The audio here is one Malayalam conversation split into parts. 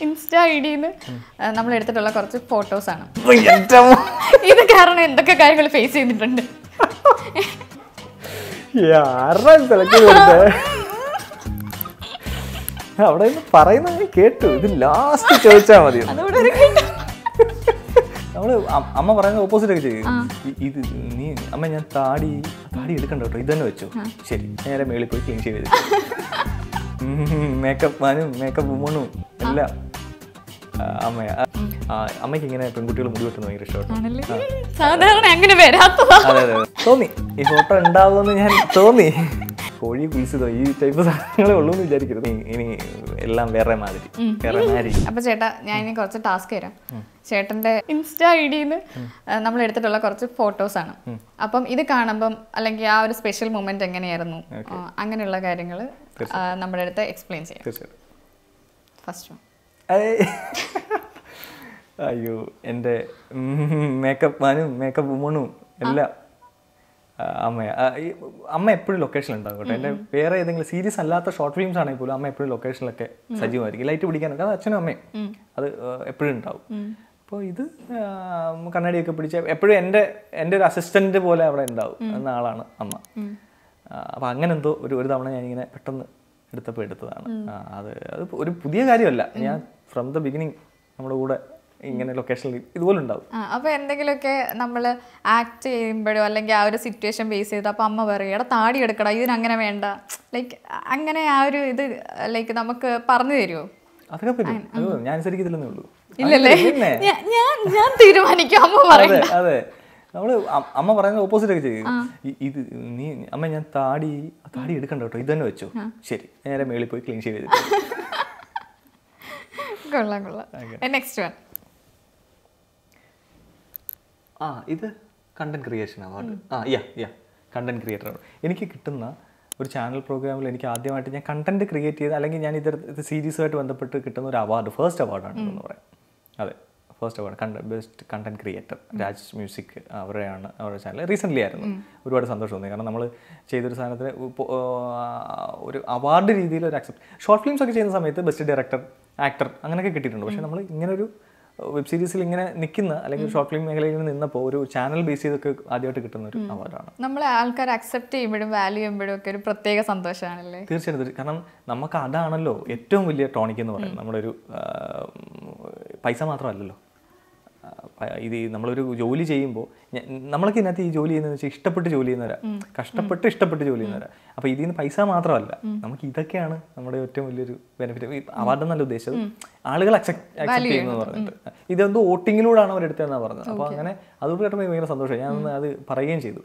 ഇൻസ്റ്റാ ഐ ഡിന്ന് നമ്മൾ എടുത്തിട്ടുള്ള കുറച്ച് ഫോട്ടോസ് ആണ് എൻ്റെ അമ്മ. ഇത് കാരണം എന്തൊക്കെ കാര്യങ്ങൾ ഫേസ് ചെയ്തിട്ടുണ്ട് ഈ ആരുടെ സെലക്ട് ചെയ്ത് അവിടെ നിന്ന് പറയുന്നത് ഞാൻ കേട്ടു ഇത് ലാസ്റ്റ് ചോദിച്ചാൽ മതി അതുകൂടെ ഒരു കേട്ടോ. നമ്മള് അ- അമ്മ പറയുന്നത് ഓപ്പോസിറ്റ് ഒക്കെ ചെയ്യും ഇ- ഇത് നീ അമ്മ ഞാൻ താടി താടി എടുക്കണ്ട കേട്ടോ ഇത് തന്നെ വെച്ചു ശരി നേരെ മേളിൽ പോയി ക്ലീൻ ചെയ്ത് മേക്കപ്പ് മാനും മേക്കപ്പ് വുമണും എല്ലാം ആ, അമ്മയാ ആ, അമ്മയ്ക്ക് ഇങ്ങനെ പെൺകുട്ടികൾ മുടി വെട്ടുന്നത് ഭയങ്കര ഇഷ്ടമാണ് ആണല്ലേ സാധാരണ അങ്ങനെ വരാത്തതാ അതെ അതെ അതെ. തോന്നി ഈ ഫോട്ടോ ഉണ്ടാവുമെന്ന് ഞാൻ തോന്നി കോഴി കുളിച്ചതോ ഈ ടൈപ്പ് സാധനങ്ങളേ ഉള്ളൂ എന്ന് വിചാരിക്കരുത് ഇനി- ഇനി എല്ലാം വേറെ മാതിരി വേറെ മാതിരി അപ്പൊ ചേട്ടാ ഞാൻ ഇനി കുറച്ച് ടാസ്ക് തരാം ചേട്ടന്റെ ഇൻസ്റ്റാ ഐ ഡിന്ന് നമ്മൾ എടുത്തിട്ടുള്ള കുറച്ച് ഫോട്ടോസ് ആണ് അപ്പം ഇത് കാണുമ്പം അല്ലെങ്കിൽ ആ ഒരു സ്പെഷ്യൽ മൊമെന്റ് എങ്ങനെയായിരുന്നു ആ, അങ്ങനെയുള്ള കാര്യങ്ങൾ നമ്മുടെ അടുത്ത് എക്സ്പ്ലെയിൻ ചെയ്യാം തീർച്ചയായിട്ടും ഫസ്റ്റ് ഏയ്. അയ്യോ എൻ്റെ മേക്കപ്പ് മാനും മേക്കപ്പ് വുമണും എല്ലാം ആ, അമ്മയാ ആ, ഈ അമ്മ എപ്പോഴും ലൊക്കേഷനിൽ ഉണ്ടാകും കേട്ടോ എൻ്റെ വേറെ ഏതെങ്കിലും സീരീസ് അല്ലാത്ത ഷോർട്ട് ഫിലിംസ് ആണെങ്കിൽ പോലും അമ്മ എപ്പോഴും ലൊക്കേഷനിലൊക്കെ സജീവമായിരിക്കും ലൈറ്റ് പിടിക്കാനൊക്കെ അത് അച്ഛനും അമ്മയും അത് എപ്പോഴും ഉണ്ടാവും അപ്പോൾ ഇത് ആ, കണ്ണാടിയൊക്കെ പിടിച്ച എപ്പോഴും എൻ്റെ എൻ്റെ ഒരു അസിസ്റ്റന്റ് പോലെ അവിടെ ഉണ്ടാവും എന്ന ആളാണ് അമ്മ അപ്പം അങ്ങനെ എന്തോ ഒരു ഒരു തവണ ഞാനിങ്ങനെ പെട്ടെന്ന് എടുത്തപ്പോൾ എടുത്തതാണ് ആ, അത് അത് ഒരു പുതിയ കാര്യമല്ല ഞാൻ ഫ്രം ദ ബിഗിനിങ് നമ്മുടെ കൂടെ ഇങ്ങനെ ലൊക്കേഷനിൽ ഇതുപോലെ ഉണ്ടാവും ആ അപ്പൊ എന്തെങ്കിലുമൊക്കെ നമ്മൾ ആക്ട് ചെയ്യുമ്പോഴോ അല്ലെങ്കിൽ ആ ഒരു സിറ്റുവേഷൻ ബേസ് ചെയ്ത് അപ്പൊ അമ്മ പറയും എടാ താടി എടുക്കടാ ഇതിനങ്ങനെ വേണ്ട ലൈക്ക് അങ്ങനെ ആ ഒരു ഇത് ലൈക്ക് നമുക്ക് പറഞ്ഞു തരുമോ അതൊക്കെ പറ്റും അത് ഞാൻ അനുസരിക്കത്തില്ലെന്നേ ഉള്ളൂ ഇല്ലല്ലേ പിന്നെ. ഞാ- ഞാൻ ഞാൻ തീരുമാനിക്കും അമ്മ പറയും അതെ അതെ നമ്മള് അ- അമ്മ പറയുന്നത് ഓപ്പോസിറ്റ് ഒക്കെ ചെയ്യും ഇ- ഇത് നീ അമ്മ ഞാൻ താടി താടി എടുക്കണ്ട കേട്ടോ ഇത് തന്നെ വെച്ചു ശരി നേരെ മേളിൽ പോയി ക്ലീൻ ചെയ്ത് കൊള്ളാം കൊള്ളാം നെക്സ്റ്റ് വൺ ആ ഇത് കണ്ടന്റ് ക്രിയേഷൻ അവാർഡ് ആ yeah yeah content creator award എനിക്ക് കിട്ടുന്ന ഒരു ചാനൽ പ്രോഗ്രാമിൽ എനിക്ക് ആദ്യമായിട്ട് ഞാൻ കണ്ടന്റ് ക്രിയേറ്റ് ചെയ്ത് അല്ലെങ്കിൽ ഞാൻ ഇത് ഇത് സീരീസുമായിട്ട് ബന്ധപ്പെട്ട് കിട്ടുന്ന ഒരു അവാർഡ് ഫസ്റ്റ് അവാർഡാണ് എന്ന് പറയാം അതെ ഫസ്റ്റ് അവാർഡ് കണ്ട best content creator Raj music അവരെയാണ് അവരുടെ ചാനൽ റീസെൻ്റ്ലി ആയിരുന്നു ഒരുപാട് സന്തോഷം തോന്നി കാരണം നമ്മൾ ചെയ്തൊരു സാധനത്തിന് ഇപ്പൊ, ആ, ഒരു അവാർഡ് രീതിയിൽ ഒരു അക്സെപ്റ്റ് ഷോർട്ട് ഫിലിംസ് ഒക്കെ ചെയ്യുന്ന സമയത്ത് ബെസ്റ്റ് ഡയറക്ടർ ആക്ടർ അങ്ങനെയൊക്കെ കിട്ടിയിട്ടുണ്ട് പക്ഷേ നമ്മൾ ഇങ്ങനെ ഒരു വെബ് സീരീസിൽ ഇങ്ങനെ നിൽക്കുന്ന അല്ലെങ്കിൽ ഷോർട്ട് ഫിലിം മേഖലയിൽ ഇങ്ങനെ നിന്നപ്പോൾ ഒരു ചാനൽ ബേസ് ചെയ്തൊക്കെ ആദ്യമായിട്ട് കിട്ടുന്ന ഒരു അവാർഡാണ് നമ്മളെ ആൾക്കാർ അക്സെപ്റ്റ് ചെയ്യുമ്പോഴും വാല്യൂ ചെയ്യുമ്പോഴും ഒക്കെ ഒരു പ്രത്യേക സന്തോഷമാണല്ലേ തീർച്ചയായിട്ടും തീർച്ചയായും. കാരണം നമുക്ക് അതാണല്ലോ ഏറ്റവും വലിയ ടോണിക് എന്ന് പറയുന്നത് നമ്മുടെ ഒരു ആ, പൈസ മാത്രമല്ലല്ലോ ആ, പ- ഇത് ഈ നമ്മളൊരു ജോലി ചെയ്യുമ്പോൾ നമ്മളൊക്കെ ഇതിനകത്ത് ഈ ജോലി ചെയ്യുന്നത് വെച്ചാൽ ഇഷ്ടപ്പെട്ട് ജോലി ചെയ്യുന്നവരാ കഷ്ടപ്പെട്ട് ഇഷ്ടപ്പെട്ട് ജോലി ചെയ്യുന്നവരാ അപ്പോൾ ഇതിൽ നിന്ന് പൈസ മാത്രമല്ല നമുക്ക് ഇതൊക്കെയാണ് നമ്മുടെ ഏറ്റവും വലിയൊരു ബെനിഫിറ്റ് അവാർഡ് എന്നല്ല ഉദ്ദേശിച്ചത് ആളുകൾ അക്സെപ്റ്റ് അക്സെപ്റ്റ് ചെയ്യുന്നത് പറഞ്ഞിട്ട് ഇതെന്തോ വോട്ടിങ്ങിലൂടെയാണ് അവർ എടുത്തതെന്നാണ് പറഞ്ഞത് അപ്പോൾ അങ്ങനെ അതുകൊണ്ട് കേട്ടപ്പോൾ ഭയങ്കര സന്തോഷം ഞാൻ ഒന്ന് അത് പറയുകയും ചെയ്തു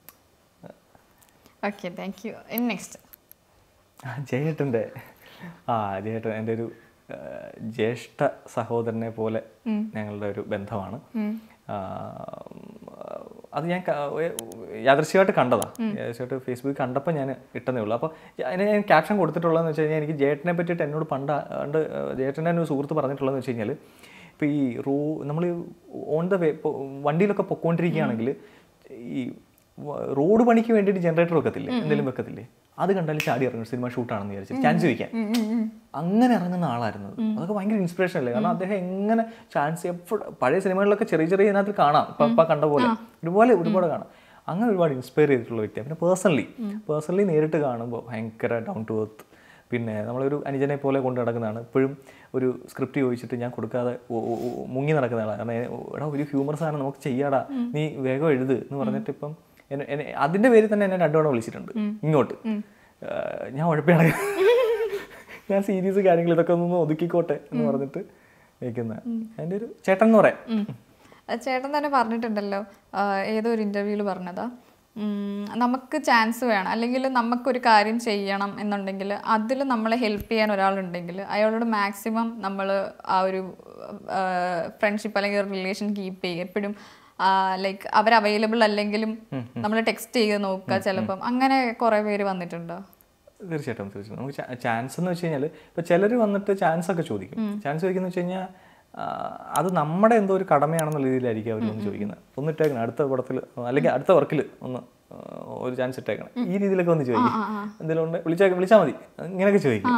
ഓക്കെ താങ്ക് യു നെക്സ്റ്റ് ആ, ജയേട്ടൻ്റെ ആ ജയേട്ടൻ എൻ്റെ ഒരു ആ, ജ്യേഷ്ഠ സഹോദരനെ പോലെ ഞങ്ങളുടെ ഒരു ബന്ധമാണ് ആ, അത് ഞാൻ ക- ഏ, യാദൃശ്യമായിട്ട് കണ്ടതാ യാദൃശ്യമായിട്ട് ഫേസ്ബുക്കിൽ കണ്ടപ്പോൾ ഞാൻ ഇട്ടെന്നേ ഉള്ളൂ അപ്പോൾ അതിന് ഞാൻ ക്യാപ്ഷൻ കൊടുത്തിട്ടുള്ളതെന്ന് വെച്ച് കഴിഞ്ഞാൽ എനിക്ക് ജേട്ടനെ പറ്റിയിട്ട് എന്നോട് പണ്ട് പണ്ട് ജേട്ടൻ്റെ ഒരു സുഹൃത്ത് പറഞ്ഞിട്ടുള്ളതെന്ന് വെച്ച് കഴിഞ്ഞാൽ ഇപ്പോൾ ഈ റോ നമ്മൾ ഓൺ ദ വേ വണ്ടിയിലൊക്കെ പൊക്കോണ്ടിരിക്കുകയാണെങ്കിൽ ഈ വ- റോഡ് പണിക്ക് വേണ്ടിയിട്ട് ജനറേറ്റർ വെക്കത്തില്ലേ എന്തെങ്കിലും വെക്കത്തില്ലേ അത് കണ്ടാൽ ചാടി ഇറങ്ങും സിനിമ ഷൂട്ടാണെന്ന് വിചാരിച്ചു ചാൻസ് ചോദിക്കാൻ അങ്ങനെ ഇറങ്ങുന്ന ആളായിരുന്നു അത്. അതൊക്കെ ഭയങ്കര ഇൻസ്പിറേഷൻ അല്ലേ കാരണം അദ്ദേഹം എങ്ങനെ ചാൻസ് എപ്പോഴും പഴയ സിനിമകളിലൊക്കെ ചെറിയ ചെറിയ ഇതിനകത്ത് കാണാം ഇപ്പൊ ഇപ്പൊ കണ്ട പോലെ ഒരുപോലെ ഒരുപാട് കാണാം അങ്ങനെ ഒരുപാട് ഇൻസ്പയർ ചെയ്തിട്ടുള്ള വ്യക്തിയാണ് പിന്നെ പേഴ്സണലി പേഴ്സണലി നേരിട്ട് കാണുമ്പോൾ ഭയങ്കര ഡൗൺ ടു എർത്ത് പിന്നെ നമ്മളൊരു അനുജനെ പോലെ കൊണ്ട് നടക്കുന്നതാണ് ഇപ്പോഴും ഒരു സ്ക്രിപ്റ്റ് ചോദിച്ചിട്ട് ഞാൻ കൊടുക്കാതെ ഒ- ഒ- ഒ- മുങ്ങി നടക്കുന്ന ആളാണ് കാരണം എ- എടാ ഒരു ഹ്യൂമർ സാധനം നമുക്ക് ചെയ്യാടാ നീ വേഗം എഴുത് എന്ന് പറഞ്ഞിട്ട് ഇപ്പം എന്നെ- എന്നെ- അതിന്റെ പേരിൽ തന്നെ എന്നെ രണ്ടു തവണ വിളിച്ചിട്ടുണ്ട് ഇങ്ങോട്ട് ഏഹ് ഞാൻ ഉഴപ്പിയാണ് ഞാൻ സീരീസ് കാര്യങ്ങൾ ഇതൊക്കെ ഒന്ന് ഒതുക്കിക്കോട്ടെ എന്ന് പറഞ്ഞിട്ട് നിൽക്കുന്ന എൻ്റെ ഒരു ചേട്ടൻ എന്ന് പറയാം ഉം. അത് ചേട്ടൻ തന്നെ പറഞ്ഞിട്ടുണ്ടല്ലോ ആ, ഏതോ ഒരു ഇന്റർവ്യൂവിൽ പറഞ്ഞതാ ഉം, നമുക്ക് ചാൻസ് വേണം അല്ലെങ്കിൽ നമുക്കൊരു കാര്യം ചെയ്യണം എന്നുണ്ടെങ്കിൽ അതിൽ നമ്മളെ ഹെൽപ്പ് ചെയ്യാൻ ഒരാളുണ്ടെങ്കിൽ അയാളോട് മാക്സിമം നമ്മൾ ആ ഒരു ഫ്രണ്ട്ഷിപ്പ് അല്ലെങ്കിൽ റിലേഷൻ കീപ്പ് ചെയ്യുക എപ്പോഴും ലൈക്ക് അവർ അവൈലബിൾ അല്ലെങ്കിലും നമ്മൾ ടെക്സ്റ്റ് ചെയ്ത് നോക്കുക ചിലപ്പം അങ്ങനെ കുറേ പേര് വന്നിട്ടുണ്ടോ തീർച്ചയായിട്ടും തീർച്ചയായിട്ടും നമുക്ക് ചാൻസ് എന്ന് വെച്ച് കഴിഞ്ഞാൽ ഇപ്പൊ ചിലർ വന്നിട്ട് ചാൻസ് ഒക്കെ ചോദിക്കും ചാൻസ് ചോദിക്കുന്ന വെച്ച് കഴിഞ്ഞാൽ അത് നമ്മുടെ എന്തോ ഒരു കടമയാണെന്നുള്ള രീതിയിലായിരിക്കും അവർ ഒന്ന് ചോദിക്കുന്നത് ഒന്ന് ഇട്ടേക്കണം അടുത്ത പടത്തിൽ അല്ലെങ്കിൽ അടുത്ത വർക്കിൽ ഒന്ന് ആ, ഒരു ചാൻസ് ഇട്ടേക്കണം ഈ രീതിയിലൊക്കെ ഒന്ന് ചോദിക്കും എന്തെങ്കിലും ഉണ്ട് വിളിച്ചാൽ വിളിച്ചാൽ മതി ഇങ്ങനെയൊക്കെ ചോദിക്കും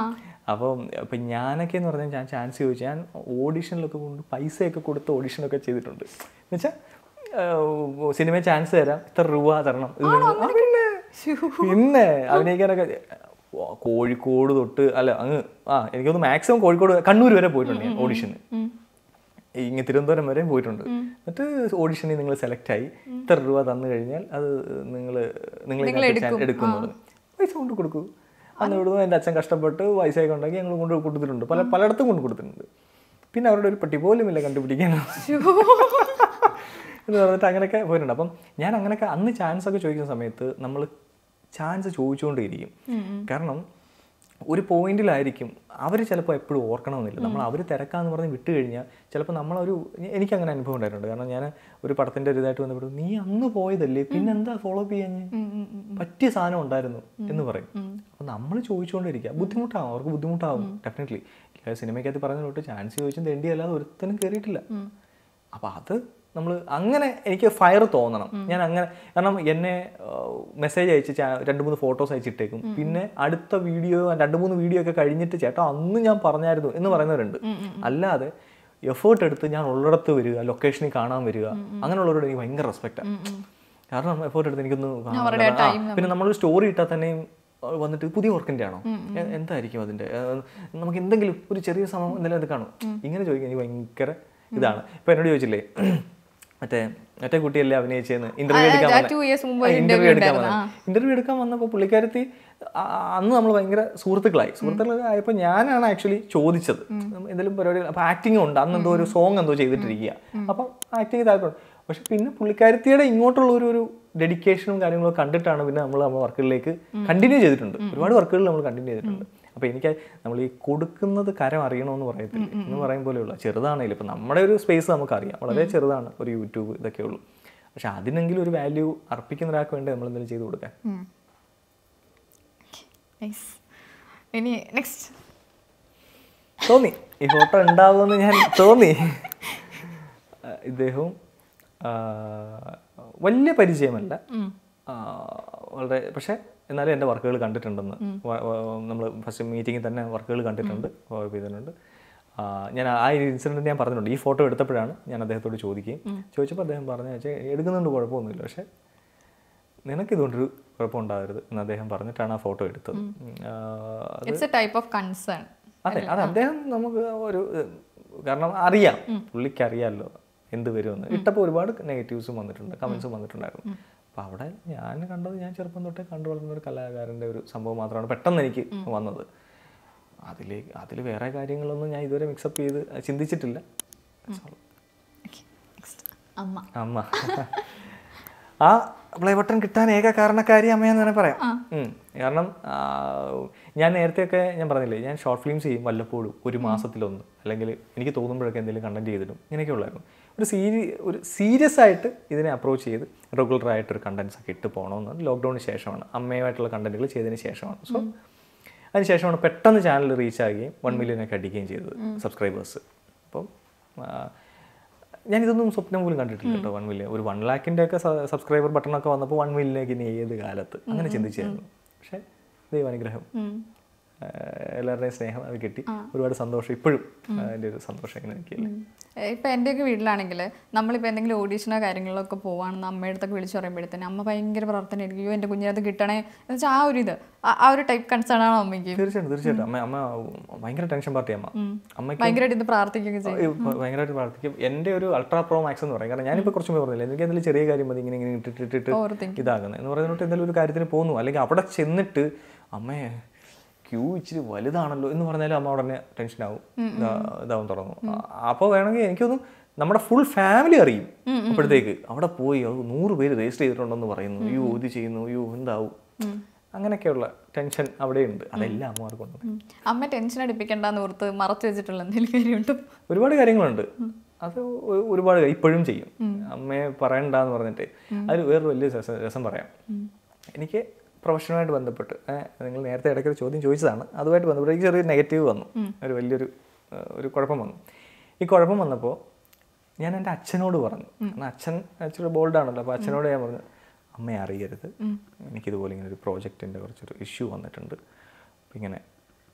അപ്പം ഇപ്പം ഞാനൊക്കെ എന്ന് പറഞ്ഞാൽ ഞാൻ ചാൻസ് ചോദിച്ചു ഞാൻ ഓഡിഷനിലൊക്കെ കൊണ്ട് പൈസയൊക്കെ കൊടുത്ത് ഓഡിഷനൊക്കെ ചെയ്തിട്ടുണ്ട് എന്നുവെച്ചാൽ സിനിമ ചാൻസ് തരാം ഇത്ര രൂപ തരണം ഇത് നിങ്ങൾ- ആ, പിന്നെ പിന്നെ അഭിനയിക്കാനൊക്കെ ഓ, കോഴിക്കോട് തൊട്ട് അല്ല അങ്ങ് ആ എനിക്കൊന്ന് മാക്സിമം കോഴിക്കോട് കണ്ണൂർ വരെ പോയിട്ടുണ്ട് ഞാൻ ഓഡിഷന് ഇങ്ങനെ തിരുവനന്തപുരം വരെ പോയിട്ടുണ്ട് എന്നിട്ട് ഓഡിഷനിൽ നിങ്ങൾ സെലക്ട് ആയി ഇത്ര രൂപ തന്നു കഴിഞ്ഞാൽ അത് നിങ്ങൾ നിങ്ങൾ എടുക്കുന്നത് പൈസ കൊണ്ട് കൊടുക്കൂ അന്ന് ഇവിടുന്ന് എൻ്റെ അച്ഛൻ കഷ്ടപ്പെട്ട് പൈസയൊക്കെ ഉണ്ടാക്കി ഞങ്ങൾ കൊണ്ട് കൊടുത്തിട്ടുണ്ട് പല പലയിടത്തും കൊണ്ട് കൊടുത്തിട്ടുണ്ട് പിന്നെ അവരുടെ ഒരു പെട്ടി പോലും ഇല്ല കണ്ടുപിടിക്കാൻ എന്ന് പറഞ്ഞിട്ട് അങ്ങനെയൊക്കെ പോയിട്ടുണ്ട് അപ്പം ഞാൻ അങ്ങനെയൊക്കെ അന്ന് ചാൻസ് ഒക്കെ ചോദിക്കുന്ന സമയത്ത് നമ്മൾ ചാൻസ് ചോദിച്ചുകൊണ്ടേയിരിക്കും കാരണം ഒരു പോയിന്റിലായിരിക്കും അവർ ചിലപ്പോൾ എപ്പോഴും ഓർക്കണമെന്നില്ല നമ്മൾ അവർ തിരക്കാന്ന് പറഞ്ഞ് വിട്ട് കഴിഞ്ഞാൽ ചിലപ്പോൾ നമ്മളൊരു എനിക്ക് അങ്ങനെ അനുഭവം ഉണ്ടായിട്ടുണ്ട് കാരണം ഞാൻ ഒരു പടത്തിൻ്റെ ഒരു ഇതായിട്ട് വന്നപ്പോൾ നീ അന്ന് പോയതല്ലേ പിന്നെ എന്താ ഫോളോ അപ്പ് ചെയ്യാൻ പറ്റിയ സാധനം ഉണ്ടായിരുന്നു എന്ന് പറയും അപ്പോൾ നമ്മൾ ചോദിച്ചുകൊണ്ടിരിക്കുക ബുദ്ധിമുട്ടാവും അവർക്ക് ബുദ്ധിമുട്ടാവും ഡെഫിനറ്റ്ലി സിനിമയ്ക്കകത്ത് പറഞ്ഞ തൊട്ട് ചാൻസ് ചോദിച്ചും തെണ്ടിയല്ലാതെ ഒരുത്തനും കയറിയിട്ടില്ല അപ്പോൾ അത് നമ്മൾ അങ്ങനെ എനിക്ക് ഫയർ തോന്നണം ഞാൻ അങ്ങനെ കാരണം എന്നെ മെസ്സേജ് അയച്ച് ചാ- രണ്ട് മൂന്ന് ഫോട്ടോസ് അയച്ചിട്ടേക്കും പിന്നെ അടുത്ത വീഡിയോ രണ്ട് മൂന്ന് വീഡിയോ ഒക്കെ കഴിഞ്ഞിട്ട് ചേട്ടാ അന്ന് ഞാൻ പറഞ്ഞായിരുന്നു എന്ന് പറയുന്നവരുണ്ട് അല്ലാതെ എഫേർട്ട് എടുത്ത് ഞാൻ ഉള്ളിടത്ത് വരിക ലൊക്കേഷനിൽ കാണാൻ വരിക അങ്ങനെയുള്ളവരോട് എനിക്ക് ഭയങ്കര റെസ്പെക്റ്റാണ് കാരണം എഫേർട്ട് എടുത്ത് എനിക്കൊന്ന് കാണാൻ ആ, പിന്നെ നമ്മളൊരു സ്റ്റോറി ഇട്ടാൽ തന്നെയും ആ, വന്നിട്ട് പുതിയ വർക്കിൻ്റെ ആണോ എ- എന്തായിരിക്കും അതിൻ്റെ ആ, നമുക്ക് എന്തെങ്കിലും ഒരു ചെറിയ സമയം എന്തെങ്കിലും അത് കാണും ഇങ്ങനെ ചോദിക്കാൻ എനിക്ക് ഭയങ്കര ഇതാണ് ഇപ്പൊ എന്നോട് ചോദിച്ചില്ലേ മറ്റേ മറ്റേ കുട്ടിയല്ലേ അഭിനയിച്ചെന്ന് ഇന്റർവ്യൂ എടുക്കാൻ two years മുമ്പ് ഇന്റർവ്യൂ എടുക്കാൻ വന്ന ഇന്റർവ്യൂ എടുക്കാൻ വന്നപ്പോൾ പുള്ളിക്കാരത്തി ആ, അന്ന് നമ്മൾ ഭയങ്കര സുഹൃത്തുക്കളായി സുഹൃത്തുക്കളായപ്പോൾ ഞാനാണ് ആക്ച്വലി ചോദിച്ചത് എന്തെങ്കിലും പരിപാടി അപ്പോൾ ആക്ടിങ് ഉണ്ട് അന്ന് എന്തോ ഒരു സോങ് എന്തോ ചെയ്തിട്ടിരിക്കുക അപ്പം ആക്ടിങ് താല്പര്യം പക്ഷെ പിന്നെ പുള്ളിക്കാരത്തിയുടെ ഇങ്ങോട്ടുള്ള ഒരു ഒരു ഡെഡിക്കേഷനും കാര്യങ്ങളും കണ്ടിട്ടാണ് പിന്നെ നമ്മൾ നമ്മുടെ വർക്കുകളിലേക്ക് കണ്ടിന്യൂ ചെയ്തിട്ടുണ്ട് ഒരുപാട് വർക്കുകൾ നമ്മൾ കണ്ടിന്യൂ ചെയ്തിട്ടുണ്ട് അപ്പോൾ എനിക്ക് നമ്മൾ ഈ കൊടുക്കുന്നത് കരം അറിയണമെന്ന് പറയത്തില്ല എന്ന് പറയും പോലെയുള്ള ചെറുതാണെങ്കിലും ഇപ്പം നമ്മുടെ ഒരു സ്പേസ് നമുക്കറിയാം വളരെ ചെറുതാണ് ഒരു യൂട്യൂബ് ഇതൊക്കെ ഉള്ളൂ പക്ഷെ അതിനെങ്കിലും ഒരു വാല്യൂ അർപ്പിക്കുന്ന ഒരാൾക്ക് വേണ്ടി നമ്മൾ എന്തെങ്കിലും ചെയ്തു കൊടുക്കാൻ Nice. ഇനി നെക്സ്റ്റ് തോന്നി ഈ ഫോട്ടോ ഉണ്ടാവുമെന്ന് ഞാൻ തോന്നി ആ, ഇദ്ദേഹവും ആ, വലിയ പരിചയമല്ല ആ, വളരെ പക്ഷേ എന്നാലും എൻ്റെ വർക്കുകൾ കണ്ടിട്ടുണ്ടെന്ന് നമ്മൾ ഫസ്റ്റ് മീറ്റിങ്ങിൽ തന്നെ വർക്കുകൾ കണ്ടിട്ടുണ്ട് ഫോളോ ചെയ്തിട്ടുണ്ട് ആ, ഞാൻ ആ ഒരു ഇൻസിഡൻറ്റ് ഞാൻ പറഞ്ഞിട്ടുണ്ട് ഈ ഫോട്ടോ എടുത്തപ്പോഴാണ് ഞാൻ അദ്ദേഹത്തോട് ചോദിക്കുകയും ചോദിച്ചപ്പോൾ അദ്ദേഹം പറഞ്ഞു വെച്ചാൽ എടുക്കുന്നുണ്ട് കുഴപ്പമൊന്നുമില്ല പക്ഷേ നിനക്കിതുകൊണ്ടൊരു കുഴപ്പമുണ്ടാകരുത് എന്ന് അദ്ദേഹം പറഞ്ഞിട്ടാണ് ആ ഫോട്ടോ എടുത്തത് ഉം, ആ, it's a type of concern അതെ അത് അദ്ദേഹം നമുക്ക് ഒരു ഏഹ്, കാരണം അറിയാം പുള്ളിക്ക് അറിയാമല്ലോ എന്ത് വരുമെന്ന് ഇട്ടപ്പോൾ ഒരുപാട് നെഗറ്റീവ്സും വന്നിട്ടുണ്ട് കമൻസും വന്നിട്ടുണ്ടായിരുന്നു അപ്പോൾ അവിടെ ഞാൻ കണ്ടത് ഞാൻ ചെറുപ്പം തൊട്ടേ കണ്ടു വളർന്ന ഒരു കലാകാരൻ്റെ ഒരു സംഭവം മാത്രമാണ് പെട്ടെന്ന് എനിക്ക് വന്നത് അതിലേക്ക് അതിൽ വേറെ കാര്യങ്ങളൊന്നും ഞാൻ ഇതുവരെ മിക്സപ്പ് ചെയ്ത് ചിന്തിച്ചിട്ടില്ല That's all. നെക്സ്റ്റ് അമ്മ അമ്മ ആ പ്ലേ ബട്ടൺ കിട്ടാൻ ഏക കാരണക്കാരി അമ്മയെന്ന് തന്നെ പറയാം ഉം. കാരണം ആ, ഞാൻ നേരത്തെയൊക്കെ ഞാൻ പറഞ്ഞില്ലേ ഞാൻ ഷോർട്ട് ഫിലിംസ് ചെയ്യും വല്ലപ്പോഴും ഒരു മാസത്തിലൊന്ന് അല്ലെങ്കിൽ എനിക്ക് തോന്നുമ്പോഴൊക്കെ എന്തെങ്കിലും കണ്ടന്റ് ചെയ്തിടും ഇങ്ങനെയൊക്കെ ഉള്ളായിരുന്നു ഒരു സീരി ഒരു സീരിയസ് ആയിട്ട് ഇതിനെ അപ്രോച്ച് ചെയ്ത് റെഗുലർ ആയിട്ടൊരു കണ്ടന്റ്സ് ഒക്കെ ഇട്ട് പോകണമെന്ന് ലോക്ക്ഡൗണിന് ശേഷമാണ് അമ്മയുമായിട്ടുള്ള കണ്ടന്റുകൾ ചെയ്തതിന് ശേഷമാണ് സോ അതിനുശേഷമാണ് പെട്ടെന്ന് ചാനൽ റീച്ച് ആകുകയും വൺ മില്യനൊക്കെ അടിക്കുകയും ചെയ്തത് സബ്സ്ക്രൈബേഴ്സ് അപ്പം ആ, ഞാനിതൊന്നും സ്വപ്നം പോലും കണ്ടിട്ടില്ല കേട്ടോ വൺ മില്യൺ ഒരു വൺ ലാക്കിൻ്റെ ഒക്കെ സബ്സ്ക്രൈബർ ബട്ടണൊക്കെ വന്നപ്പോൾ വൺ മില്യനൊക്കെ ഇനി ഏത് കാലത്ത് അങ്ങനെ ചിന്തിച്ചായിരുന്നു പക്ഷേ ദൈവാനുഗ്രഹം ആ, എല്ലാവരുടെയും സ്നേഹം അത് കിട്ടി ഒരുപാട് സന്തോഷം ഇപ്പോഴും അതിൻ്റെ ഒരു സന്തോഷം ഇങ്ങനെ നിൽക്കില്ല ഇപ്പം എൻ്റെയൊക്കെ വീട്ടിലാണെങ്കിൽ നമ്മളിപ്പോൾ എന്തെങ്കിലും ഓഡീഷനോ കാര്യങ്ങളോ ഒക്കെ പോവാണെന്ന് അമ്മയുടെ അടുത്തൊക്കെ വിളിച്ച് പറയുമ്പോഴത്തേന് അമ്മ ഭയങ്കര പ്രാർത്ഥനയായിരിക്കും അയ്യോ എൻ്റെ കുഞ്ഞിനകത്ത് കിട്ടണേ എന്ന് വെച്ചാൽ ആ ഒരു ഇത് ആ- ആ ഒരു ടൈപ്പ് കൺസേൺ ആണോ അമ്മയ്ക്ക് തീർച്ചയായിട്ടും തീർച്ചയായിട്ടും അമ്മ അമ്മ ഭയങ്കര ടെൻഷൻ പാർട്ടി അമ്മ അമ്മയ്ക്ക് ഭയങ്കരമായിട്ട് ഇത് പ്രാർത്ഥിക്കുകയൊക്കെ ചെയ്യും ഈ ഭ- ഭയങ്കരമായിട്ട് പ്രാർത്ഥിക്കും എൻ്റെ ഒരു അൾട്രാ പ്രോ മാക്സ് എന്ന് പറയും കാരണം ഞാനിപ്പോൾ കുറച്ച് മുമ്പ് പറഞ്ഞില്ല എനിക്ക് എന്തെങ്കിലും ചെറിയ കാര്യം മതി ഇങ്ങനെ ഇങ്ങനെ ഇട്ടിട്ടിട്ട് Overthinking. ഇതാകുന്നത് എന്ന് പറയുന്നിട്ട് എന്തെങ്കിലും ഒരു കാര്യത്തിന് പോകുന്നു അല്ലെങ്കിൽ അവിടെ ചെന്നിട്ട് അമ്മേ ക്യൂ ഇച്ചിരി വലുതാണല്ലോ എന്ന് പറഞ്ഞാലും അമ്മ ഉടനെ ടെൻഷൻ ആവും ഇതാ- ഇതാവും തുടങ്ങും അപ്പോൾ വേണമെങ്കിൽ എനിക്കൊന്നും നമ്മുടെ ഫുൾ ഫാമിലി അറിയും അപ്പോഴത്തേക്ക് അവിടെ പോയി അത് നൂറ് പേര് രജിസ്റ്റർ ചെയ്തിട്ടുണ്ടെന്ന് പറയുന്നു അയ്യോ ഇത് ചെയ്യുന്നു അയ്യോ എന്താവും അങ്ങനെയൊക്കെയുള്ള ടെൻഷൻ അവിടെയുണ്ട് അതെല്ലാം അമ്മമാർക്കുണ്ട് ഉം. അമ്മ ടെൻഷൻ അടിപ്പിക്കണ്ടെന്ന് ഓർത്ത് മറച്ചു വെച്ചിട്ടുള്ള എന്തെങ്കിലും കാര്യമുണ്ടോ ഒരുപാട് കാര്യങ്ങളുണ്ട് അത് ഒ- ഒരുപാട് കാര്യം ഇപ്പോഴും ചെയ്യും അമ്മയെ പറയണ്ടെന്ന് പറഞ്ഞിട്ട് അതിൽ വേറൊരു വലിയ രസം രസം പറയാം എനിക്ക് പ്രൊഫഷനുമായിട്ട് ബന്ധപ്പെട്ട് ഏഹ്, നിങ്ങൾ നേരത്തെ ഇടയ്ക്ക് ഒരു ചോദ്യം ചോദിച്ചതാണ് അതുമായിട്ട് ബന്ധപ്പെട്ട് എനിക്ക് ചെറിയൊരു നെഗറ്റീവ് വന്നു ഒരു വലിയൊരു ഏഹ്, ഒരു കുഴപ്പം വന്നു ഈ കുഴപ്പം വന്നപ്പോൾ ഞാൻ എൻ്റെ അച്ഛനോട് പറഞ്ഞു കാരണം അച്ഛൻ ഇച്ചിരി ബോൾഡാണല്ലോ അപ്പോൾ അച്ഛനോട് ഞാൻ പറഞ്ഞു അമ്മയെ അറിയരുത് എനിക്കിതുപോലെ ഇങ്ങനെ ഒരു പ്രോജക്റ്റിൻ്റെ കുറച്ചൊരു ഇഷ്യൂ വന്നിട്ടുണ്ട് അപ്പം ഇങ്ങനെ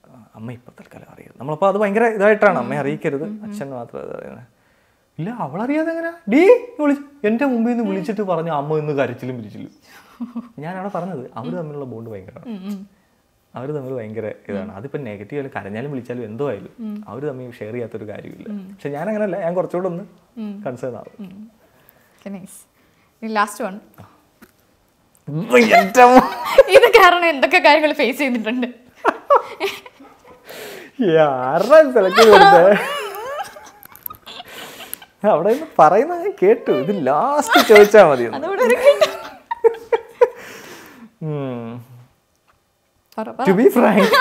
അമ്മ ഇപ്പം തൽക്കാലം അറിയരുത് നമ്മളപ്പോൾ അത് ഭയങ്കര ഇതായിട്ടാണ് അമ്മയെ അറിയിക്കരുത് അച്ഛൻ മാത്രം അത് പറയുന്നത് ഇല്ല അവളറിയാതെ എങ്ങനെ ഡീ വിളിച്ചു എൻ്റെ മുമ്പിൽ നിന്ന് വിളിച്ചിട്ട് പറഞ്ഞു അമ്മ ഇന്ന് കരച്ചിലും പിരിച്ചിലും ഞാനവിടെ പറഞ്ഞത് അവർ തമ്മിലുള്ള ബോണ്ട് ഭയങ്കരമാണ് അവർ തമ്മിൽ ഭയങ്കര ഇതാണ് അതിപ്പോൾ നെഗറ്റീവ് ആയാലും കരഞ്ഞാലും വിളിച്ചാലും എന്തോ ആയാലും അവർ തമ്മിൽ ഷെയർ ചെയ്യാത്തൊരു കാര്യമില്ല പക്ഷെ ഞാൻ അങ്ങനെയല്ല ഞാൻ കുറച്ചുകൂടെ ഒന്ന് കൺസേൺ ആവും നൈസ് ലാസ്റ്റ് വൺ എൻ്റെ അമ്മ. ഇത് കാരണം എന്തൊക്കെ കാര്യങ്ങൾ ഫേസ് ചെയ്തിട്ടുണ്ട് ആരുടെ സെലക്ട് കൊടുത്തേ അവിടെ നിന്ന് പറയുന്നത് ഞാൻ കേട്ടു ഇത് ലാസ്റ്റ് ചോദിച്ചാൽ മതി അതോടെ ഒരു കേട്ടോ. പറ, പറ. ടു ബി ഫ്രാങ്ക്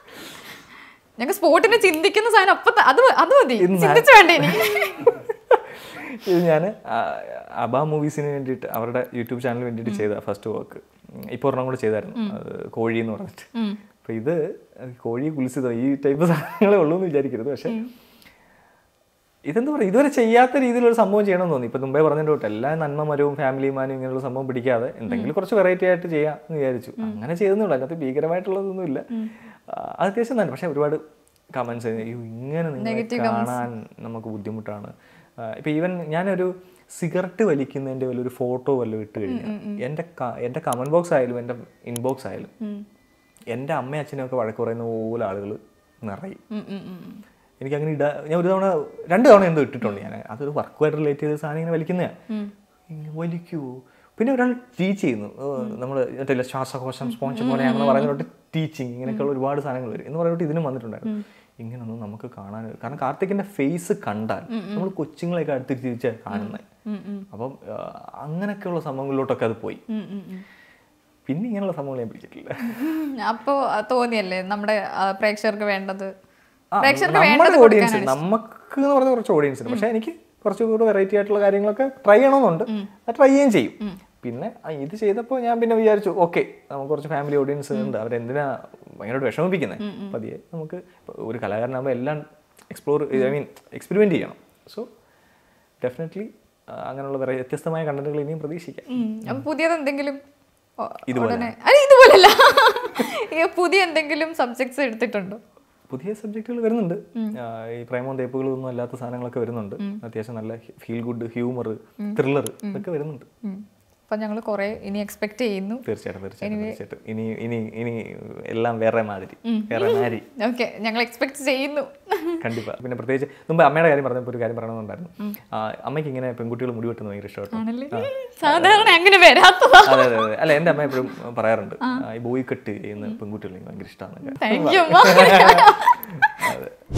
ഞങ്ങൾ സ്പോട്ടിന് ചിന്തിക്കുന്ന സാധനം അപ്പൊ ത- അത് അത് മതി ഇന്ന് ചിന്തിച്ചു വേണ്ടേ ഇനി ഇത് ഞാൻ അബ മൂവീസിന് വേണ്ടിയിട്ട് അവരുടെ യൂട്യൂബ് ചാനലിന് വേണ്ടിയിട്ട് ചെയ്ത ഫസ്റ്റ് വർക്ക് ഇപ്പോൾ ഒരെണ്ണം കൂടെ ചെയ്തായിരുന്നു അത് കോഴി എന്ന് പറഞ്ഞിട്ട് അപ്പോൾ ഇത് കോഴി കുലിസിതം ഈ ടൈപ്പ് സാധനങ്ങളേ ഉള്ളൂ എന്ന് വിചാരിക്കരുത് പക്ഷേ ഇതെന്താ പറയുക ഇതുവരെ ചെയ്യാത്ത രീതിയിലൊരു സംഭവം ചെയ്യണമെന്ന് തോന്നി ഇപ്പം മുമ്പേ പറഞ്ഞതിൻ്റെ തൊട്ട് എല്ലാ നന്മമരവും ഫാമിലി മാനും ഇങ്ങനെയുള്ള സംഭവം പിടിക്കാതെ എന്തെങ്കിലും കുറച്ച് വെറൈറ്റി ആയിട്ട് ചെയ്യാം എന്ന് വിചാരിച്ചു അങ്ങനെ ചെയ്തെന്നുള്ളൂ അതിനകത്ത് ഭീകരമായിട്ടുള്ളതൊന്നുമില്ല ആ, അത് അത്യാവശ്യം തന്നെ പക്ഷേ ഒരുപാട് കമൻസ് അയ്യോ ഇങ്ങനെ നിങ്ങളെ കാണാൻ നമുക്ക് ബുദ്ധിമുട്ടാണ് ആ, ഇപ്പം ഈവൻ ഞാനൊരു സിഗരറ്റ് വലിക്കുന്നതിൻ്റെ വല്ലൊരു ഫോട്ടോ വല്ലതും ഇട്ട് കഴിഞ്ഞാൽ എൻ്റെ ക- എൻ്റെ കമൻറ്റ് ബോക്സ് ആയാലും എൻ്റെ ഇൻബോക്സ് ആയാലും എൻ്റെ അമ്മയും അച്ഛനെയൊക്കെ വഴക്ക് പറയുന്ന പോലെ ആളുകൾ നിറയും ഉം, ഉം, ഉം, ഉം. എനിക്ക് അങ്ങനെ ഇടാ ഞാൻ ഒരു തവണ രണ്ട് തവണ എന്തോ ഇട്ടിട്ടുണ്ട് ഞാൻ അതൊരു വർക്കുമായിട്ട് റിലേറ്റ് ചെയ്ത സാധനം ഇങ്ങനെ വലിക്കുന്നതാണ് വലിക്കുവോ പിന്നെ ഒരാൾ ടീച്ച് ചെയ്യുന്നു നമ്മൾ മറ്റേ ശ്വാസകോശം സ്പോഞ്ച് പോലെയാണെന്ന് പറയുന്നതോട്ട് ടീച്ചിങ് ഇങ്ങനെയൊക്കെയുള്ള ഒരുപാട് സാധനങ്ങൾ വരും എന്ന് പറഞ്ഞിട്ട് ഇതിനും വന്നിട്ടുണ്ടായിരുന്നു ഇങ്ങനൊന്നും നമുക്ക് കാണാൻ കാരണം കാർത്തിക്കിന്റെ ഫേസ് കണ്ടാൽ നമ്മൾ കൊച്ചുങ്ങളെയൊക്കെ അടുത്ത് തിരിച്ച് കാണുന്നത് അപ്പം ആ, അങ്ങനെയൊക്കെയുള്ള സംഭവങ്ങളിലോട്ടൊക്കെ അത് പോയി ഉം, ഉം, ഉം. പിന്നെ ഇങ്ങനെയുള്ള സംഭവങ്ങൾ ഞാൻ പിടിച്ചിട്ടില്ല ഉം, അപ്പോ അത് തോന്നിയല്ലേ നമ്മുടെ ആ, പ്രേക്ഷകർക്ക് വേണ്ടത് ആ, പ്രേക്ഷകർക്ക് നമ്മുടെ വേണ്ടത് ഓഡിയൻസ് കൊടുക്കാനാണ് നമുക്ക് എന്ന് പറഞ്ഞ കുറച്ച് ഓഡിയൻസ് ഉണ്ട് പക്ഷെ എനിക്ക് കുറച്ചുകൂടെ വെറൈറ്റി ആയിട്ടുള്ള കാര്യങ്ങളൊക്കെ ട്രൈ ചെയ്യണമെന്നുണ്ട് അത് ട്രൈ ചെയ്യുകയും ചെയ്യും പിന്നെ ആ, ഇത് ചെയ്തപ്പോൾ ഞാൻ പിന്നെ വിചാരിച്ചു ഓക്കെ നമുക്ക് കുറച്ച് ഫാമിലി ഓഡിയൻസ് ഉണ്ട് അവരെന്തിനാ ഭയങ്കരമായിട്ട് വിഷമിപ്പിക്കുന്നത് പതിയെ നമുക്ക് ഇപ്പൊ ഒരു കലാകാരനാകുമ്പോൾ എല്ലാം എക്സ്പ്ലോർ ഐ മീൻ എക്സ്പെരിമെന്റ് ചെയ്യണം സോ ഡെഫിനറ്റ്ലി അങ്ങനെയുള്ള വേറെ വ്യത്യസ്തമായ കണ്ടന്റുകൾ ഇനിയും പ്രതീക്ഷിക്കാം ഉം. അപ്പൊ പുതിയത് എന്തെങ്കിലും ഓ, ഇതുപോലെ. ഉടനെ അല്ല ഇതുപോലല്ല ഈ പുതിയ എന്തെങ്കിലും സബ്ജക്ട്സ് എടുത്തിട്ടുണ്ടോ പുതിയ സബ്ജക്റ്റുകൾ വരുന്നുണ്ട് ആ, ഈ പ്രേമവും തേപ്പുകളൊന്നും അല്ലാത്ത സാധനങ്ങളൊക്കെ വരുന്നുണ്ട് അത്യാവശ്യം നല്ല ഫീൽ ഗുഡ് ഹ്യൂമർ ത്രില്ലർ ഇതൊക്കെ വരുന്നുണ്ട് ഉം. അപ്പൊ ഞങ്ങൾ കുറെ ഇനി എക്സ്പെക്ട് ചെയ്യുന്നു തീർച്ചയായിട്ടും തീർച്ചയായിട്ടും തീർച്ചയായിട്ടും ഇനി ഇനി ഇനി എല്ലാം വേറെ മാതിരി വേറെ മാതിരി ഓക്കെ ഞങ്ങൾ എക്സ്പെക്ട് ചെയ്യുന്നു കണ്ടിപ്പാ പിന്നെ പ്രത്യേകിച്ച് മുമ്പ് അമ്മയുടെ കാര്യം പറഞ്ഞപ്പോൾ ഒരു കാര്യം പറയണമെന്നുണ്ടായിരുന്നു ആ, അമ്മയ്ക്ക് ഇങ്ങനെ പെൺകുട്ടികൾ മുടി വെട്ടുന്നത് ഭയങ്കര ഇഷ്ടമാട്ടോ ആണല്ലേ സാധാരണ അങ്ങനെ വരാത്തതാ അതെ അതെ അതെ അല്ല എൻ്റെ അമ്മ എപ്പോഴും പറയാറുണ്ട് ആ, ഈ ബോയ് കട്ട് ചെയ്യുന്ന പെൺകുട്ടികൾ എനിക്ക് ഭയങ്കര ഇഷ്ടമാണ് താങ്ക് യു അമ്മ അതെ